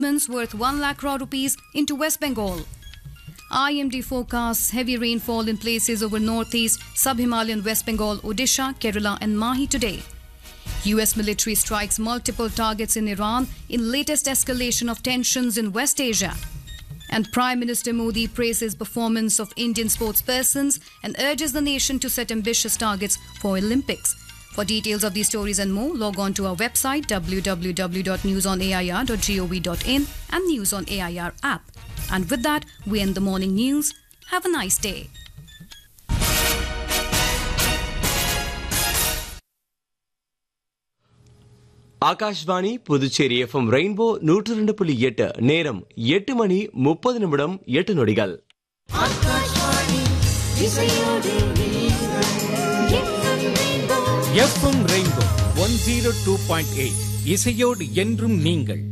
investments worth 1 lakh crore rupees into West Bengal. IMD forecasts heavy rainfall in places over northeast, sub-Himalayan West Bengal, Odisha, Kerala and Mahi today. US military strikes multiple targets in Iran in latest escalation of tensions in West Asia. And Prime Minister Modi praises performance of Indian sportspersons and urges the nation to set ambitious targets for Olympics. For details of these stories and more, log on to our website www.newsonair.gov.in and News on AIR app. And with that, we end the morning news. Have a nice day. Akashvani Puducherry FM Rainbow நூற்று ரெண்டு புள்ளி எட்டு நேரம் எட்டு மணி முப்பது நிமிடம் எட்டு நொடிகள் FM Rainbow one zero two point eight இசையோடு என்றும் நீங்கள்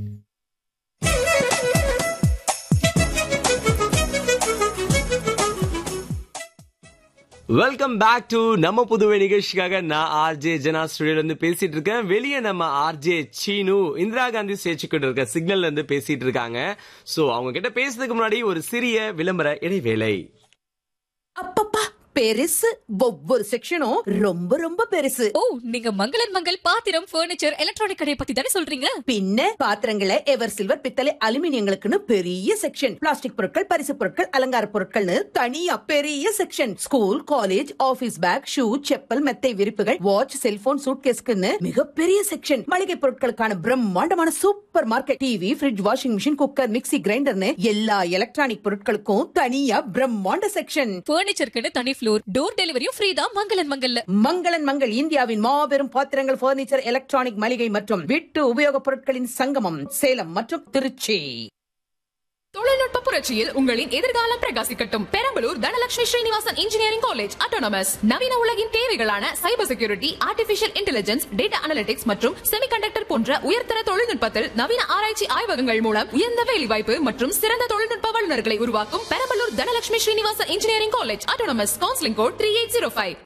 வெல்கம் பேக் டு நம்ம புதுவை நிகழ்ச்சிக்காக நான் ஆர்ஜே ஜனா ஸ்டுடியோல இருந்து பேசிட்டு இருக்கேன் வெளியே நம்ம ஆர்ஜே சீனு இந்திரா காந்தி ஸ்டேச்சுக்கிட்ட இருக்க சிக்னல்ல இருந்து பேசிட்டு இருக்காங்க சோ அவங்க கிட்ட பேசுறதுக்கு முன்னாடி ஒரு சிறிய விளம்பர இடைவேளை அப்பப்பா பெருசு ஒவ்வொரு செக்ஷனும் ரொம்ப ரொம்ப பெருசு ஓ நீங்க மங்களன் மங்கள் பாத்திரம் பர்னிச்சர் எலக்ட்ரானிக் கடையை பத்தி தானே சொல்றீங்க பின்ன பாத்திரங்களை எவர் சில்வர் பித்தளை அலுமினியங்களுக்குன்னு பெரிய செக்ஷன் பிளாஸ்டிக் பொருட்கள் பரிசு பொருட்கள் அலங்கார பொருட்கள்னு தனியா பெரிய section school college office bag shoe chappal மெத்தை விரிப்புகள் வாட்ச் செல்போன் சூட்கேஸ்க்குன்னு மிகப்பெரிய செக்ஷன் மளிகை பொருட்களுக்கான பிரம்மாண்டமான supermarket TV fridge washing machine cooker mixie கிரைண்டர்னு எல்லா எலக்ட்ரானிக் பொருட்களுக்கும் தனியா பிரம்மாண்ட செக்ஷன் பர்னிச்சருக்குன்னு தனி ஃப்ளோர் டோர் டெலிவரியும் ஃப்ரீ தான் மங்களன் மங்கல்ல மங்களன் மங்கள் இந்தியாவின் மாபெரும் பாத்திரங்கள் பர்னிச்சர் எலக்ட்ரானிக் மளிகை மற்றும் வீட்டு உபயோகப் பொருட்களின் சங்கமம் சேலம் மற்றும் திருச்சி தொழில்நுட்ப புரட்சியில் உங்களின் எதிர்காலம் பிரகாசிக்கட்டும் Perambalur Dhanalakshmi Srinivasan engineering college autonomous நவீன உலகின் தேவைகளான cyber security artificial intelligence data analytics மற்றும் செமிகண்டக்டர் போன்ற உயர்தர தொழில்நுட்பத்தில் நவீன ஆராய்ச்சி ஆய்வகங்கள் மூலம் உயர்ந்த வேலைவாய்ப்பு மற்றும் சிறந்த தொழில்நுட்ப வல்லுநர்களை உருவாக்கும் Perambalur Dhanalakshmi Srinivasan engineering college autonomous counselling code three eight zero five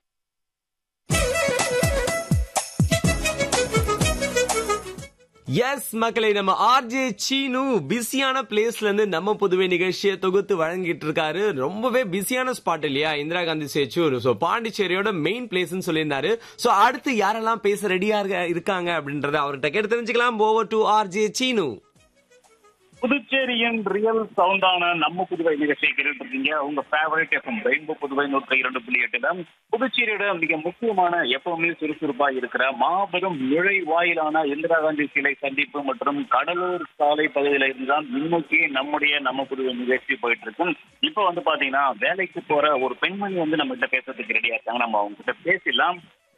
S மக்களை நம்ம ஆர்ஜே சீனு பிஸியான பிளேஸ்ல இருந்து நம்ம புதுவை நிகழ்ச்சியை தொகுத்து வழங்கிட்டு இருக்காரு ரொம்பவே பிஸியான ஸ்பாட் இல்லையா இந்திரா காந்தி ஸ்டேச்சு சோ பாண்டிச்சேரியோட மெயின் பிளேஸ்னு சொல்லியிருந்தாரு சோ அடுத்து யாரெல்லாம் பேச ரெடியா இருக்காங்க அப்படின்றத அவர்கிட்ட கேட்டு தெரிஞ்சுக்கலாம் ஓவர் டு ஆர்ஜே சீனு புதுச்சேரியின் ரியல் சவுண்டான நம்ம புதுவை நிகழ்ச்சியை கேட்டுட்டு இருக்கீங்க உங்க ஃபேவரட் எஃப்எம் ரெயின்போ புதுவை நூற்றி இரண்டு புள்ளி எட்டுல புதுச்சேரியோட மிக முக்கியமான எப்பவுமே சுறுசுறுப்பா இருக்கிற மாபெரும் நுழைவாயிலான இந்திரா காந்தி சிலை சந்திப்பு மற்றும் கடலூர் சாலை பகுதியில இருந்துதான் இன்னைக்கு நம்முடைய நம்ம புதுவை நிகழ்ச்சி போயிட்டு இருக்கும் இப்போ வந்து பாத்தீங்கன்னா வேலைக்கு போற ஒரு பெண்மணி வந்து நம்ம கிட்ட பேசுறதுக்கு ரெடியா இருக்காங்க நம்ம அவங்க கிட்ட பேசிடலாம்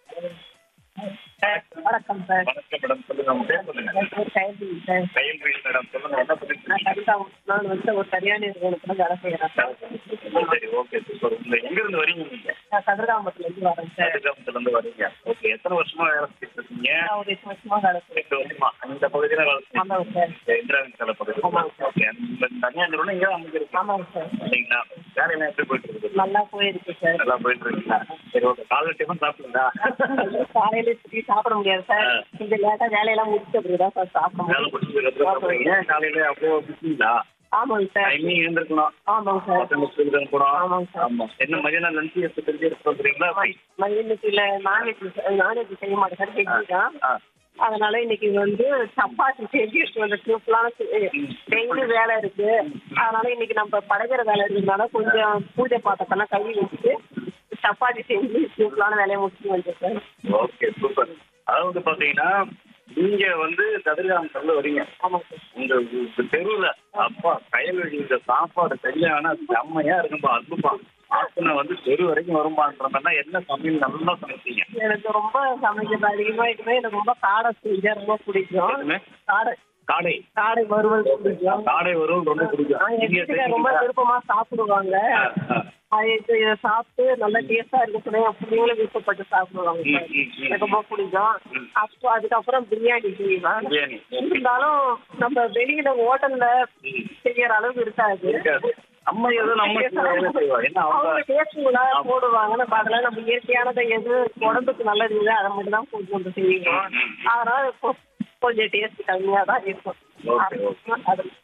வணக்கம் சார் வணக்கம் மேடம் சொல்லுங்க உங்க பேர் சொல்லுங்க கையில் மேடம் சொல்லுங்க என்ன பண்ணிட்டு நான் வந்து ஒரு சரியான நிறுவனத்துல வேலை செய்யறேன் சார் சரி ஓகே சூப்பர் உங்க எங்க இருந்து வரீங்க நீங்க நான் கதிர்காமத்துல இருந்து வரேன் சார் கதிர்காமத்துல இருந்து வரீங்க ஓகே எத்தனை வருஷமா வேலை செஞ்சுட்டு இருக்கீங்க நான் ஒரு எட்டு வருஷமா வேலை செய்யறேன் எட்டு வருஷமா இந்த பகுதியில வேலை ஆமாங்க சார் செஞ்சு இந்திரா காந்தி சாலை பகுதி ஆமாங்க சார். ஓகே இந்த தனியார் நிறுவனம் இங்க அமைஞ்சிருக்கு ஆமாங்க சார் இல்லைங்களா வேலையெல்லாம் எப்படி போயிட்டு இருக்குது நல்லா போயிருக்கு சார் நல்லா போயிட்டு இருக்குங்களா சரி ஓகே காலைல டிஃபன் சாப்பிட்டீங்களா காலையில சுத்தி சாப்பிட முடியாது சார் கொஞ்சம் லேட்டா வேலையெல்லாம் முடிச்ச பிறகுதான் சார் சாப்பிட வேலை முடியும் முடிச்சு அப்புறம் சாப்பிடுறீங்க காலையில அவ்வளோ பிஸிங்களா ஆமாங்க சார் டைமிங் எழுந்திருக்கணும் ஆமாங்க சார் பசங்க ஸ்கூலுக்கு அனுப்பணும் ஆமாங்க சார். ஆமா என்ன மதியானம் லஞ்ச் எடுத்து தெரிஞ்சு எடுத்து வந்துறீங்களா இன்னைக்கு இல்ல நான்வெஜ் நான்வெஜ் செய்ய மாட்டேன் சார் வெஜ் தான் ஆ அதனால இன்னைக்கு வந்து சப்பாத்தி செஞ்சு எடுத்து வந்து சிம்பிளான டெய்லி வேலை இருக்கு அதனால இன்னைக்கு நம்ம படைக்கிற வேலை இருக்கிறதுனால கொஞ்சம் பூஜை பாத்திரத்தெல்லாம் கழுவி வச்சுட்டு சப்பாத்தி செஞ்சு சிம்பிளான வேலையை முடிச்சுட்டு வந்தேன் சார் ஓகே சூப்பர் அதாவது பாத்தீங்கன்னா நீங்க வந்து கதிர்காமத்துல வரீங்க ஆமாங்க சார் உங்க உங்க தெருவுல அப்பா கையில் இந்த சாப்பாடு சரியான செம்மையா இருக்கும்பா அன்புப்பா வாசனை வந்து தெரு வரைக்கும் வரும்பான்றதுனா என்ன சமையல் நல்லா சமைச்சீங்க எனக்கு ரொம்ப சமைக்கிறது அதிகமா இருக்குமே எனக்கு ரொம்ப காடை செஞ்சா ரொம்ப பிடிக்கும் எதுவுமே? காடை காடை காடை வறுவல் பிடிக்கும் காடை வரும் ரொம்ப பிடிக்கும் ஆ, எங்க நீங்க வீட்டுக்காரர் ரொம்ப செஞ்சீங்களா? விருப்பமா சாப்பிடுவாங்க ஆ, ஆ. அது இது இதை சாப்பிட்டு நல்லா டேஸ்டா இருக்கு சொல்லி என் பிள்ளைங்களும் விருப்பப்பட்டு சாப்பிடுவாங்க ம், சார். ம், ம். எனக்கு ரொம்ப பிடிக்கும் அப்போ அதுக்கப்புறம் பிரியாணி செய்வேன் பிரியாணி இருந்தாலும் நம்ம வெளியில ஹோட்டல்ல செய்யற அளவுக்கு இருக்காது இருக்காது. அம்மா ஏதோ நம்ம வேலை செய்வா என்ன அவங்க அவங்க டேஸ்ட்ல போடுவாங்க நம்ம அதெல்லாம் நம்ம இயற்கையானதை எது உடம்புக்கு நல்லது இல்லை அதை மட்டும் தான் போட்டு நம்ம செய்வோம் அதனால கொ- கொஞ்சம் டேஸ்ட் கம்மியா தான் இருக்கும் Okay, okay. அது